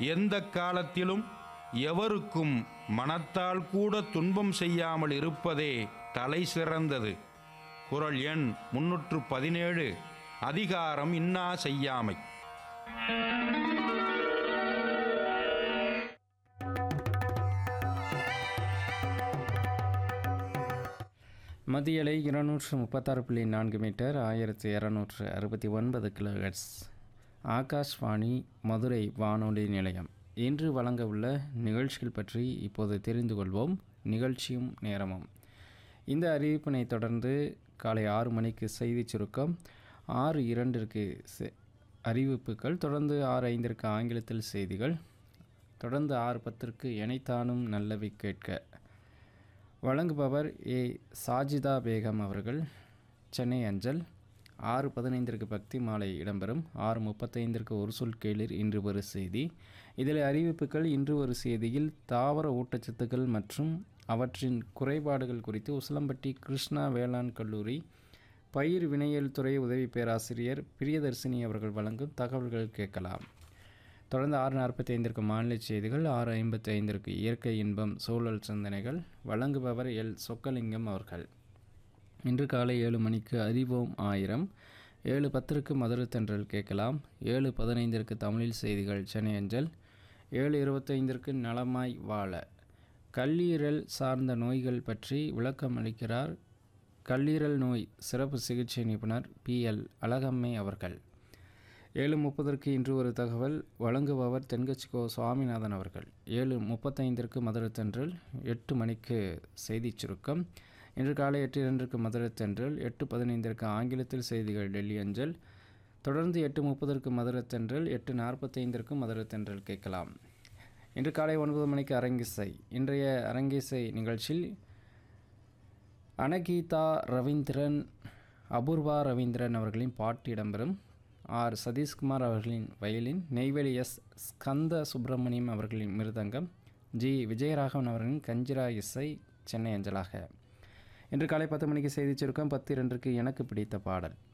எந்த காலத்திலும் எவருக்கும் மனத்தால் கூட துன்பம் செய்யாமல் இருப்பதே தலை சிறந்தது குறள் எண் முன்னூற்று பதினேழு அதிகாரம் இன்னா செய்யாமை மதியலை இருநூற்று முப்பத்தாறு புள்ளி நான்கு மீட்டர் ஆயிரத்தி இரநூற்று அறுபத்தி ஒன்பது கிலோஹெட்ஸ் ஆகாஷ்வாணி மதுரை வானொலி நிலையம் இன்று வழங்க உள்ள நிகழ்ச்சிகள் பற்றி இப்போது தெரிந்து கொள்வோம் நிகழ்ச்சியும் நேரமும் இந்த அறிவிப்பினை தொடர்ந்து காலை ஆறு மணிக்கு செய்திச் சுருக்கம் ஆறு இரண்டிற்கு செ- அறிவிப்புகள் தொடர்ந்து ஆறு ஐந்திற்கு ஆங்கிலத்தில் செய்திகள் தொடர்ந்து ஆறு பத்திற்கு எனைத்தானும் நல்லவை கேட்க வழங்குபவர் ஏ சாஜிதா பேகம் அவர்கள் சென்னை அஞ்சல் ஆறு பதினைந்திற்கு பக்தி மாலை இடம்பெறும் ஆறு முப்பத்தைந்திற்கு ஒரு சொல் கேளிர் இன்று ஒரு செய்தி இதில் அறிவிப்புகள் இன்று ஒரு செய்தியில் தாவர ஊட்டச்சத்துக்கள் மற்றும் அவற்றின் குறைபாடுகள் குறித்து உசிலம்பட்டி கிருஷ்ணா வேளாண் கல்லூரி பயிர் வினையியல் துறை உதவி பேராசிரியர் பிரியதர்சினி அவர்கள் வழங்கும் தகவல்கள் கேட்கலாம் தொடர்ந்து ஆறு நாற்பத்தி ஐந்திற்கு மாநில செய்திகள் ஆறு ஐம்பத்தி ஐந்திற்கு இயற்கை இன்பம் சூழல் சிந்தனைகள் வழங்குபவர் எல் சொக்கலிங்கம் அவர்கள் இன்று காலை ஏழு மணிக்கு அறிவோம் ஆயிரம் ஏழு பத்திற்கு மதுரை தென்றல் கேட்கலாம் ஏழு பதினைந்திற்கு தமிழில் செய்திகள் சென்னை அஞ்சல் ஏழு இருபத்தைந்திற்கு நலமாய் வாழ கல்லீரல் சார்ந்த நோய்கள் பற்றி விளக்கம் அளிக்கிறார் கல்லீரல் நோய் சிறப்பு சிகிச்சை நிபுணர் பி எல் அழகம்மை அவர்கள் ஏழு முப்பதற்கு இன்று ஒரு தகவல் வழங்குபவர் தென்கட்சிக்கோ சுவாமிநாதன் அவர்கள் ஏழு முப்பத்தைந்திற்கு மதுரை தென்றல் எட்டு மணிக்கு செய்திச் சுருக்கம் இன்று காலை எட்டு இரண்டிற்கு மதுரை தென்றல் எட்டு பதினைந்திற்கு ஆங்கிலத்தில் செய்திகள் டெல்லி அஞ்சல் தொடர்ந்து எட்டு முப்பதற்கு மதுரை தென்றல் எட்டு நாற்பத்தைந்திற்கு மதுரை தென்றல் கேட்கலாம் இன்று காலை ஒன்பது மணிக்கு அரங்கிசை இன்றைய அரங்கிசை நிகழ்ச்சியில் அனகீதா ரவீந்திரன் அபூர்வா ரவீந்திரன் அவர்களின் பாட்டு இடம்பெறும் ஆர் சதீஷ்குமார் அவர்களின் வயலின் நெய்வேலி எஸ் ஸ்கந்த சுப்பிரமணியம் அவர்களின் மிருதங்கம் ஜி விஜயராகவன் அவர்களின் கஞ்சிரா இசை சென்னை அஞ்சலாக இன்று காலை பத்து மணிக்கு செய்திச் சுருக்கம் பத்து இரண்டுக்கு எனக்கு பிடித்த பாடல்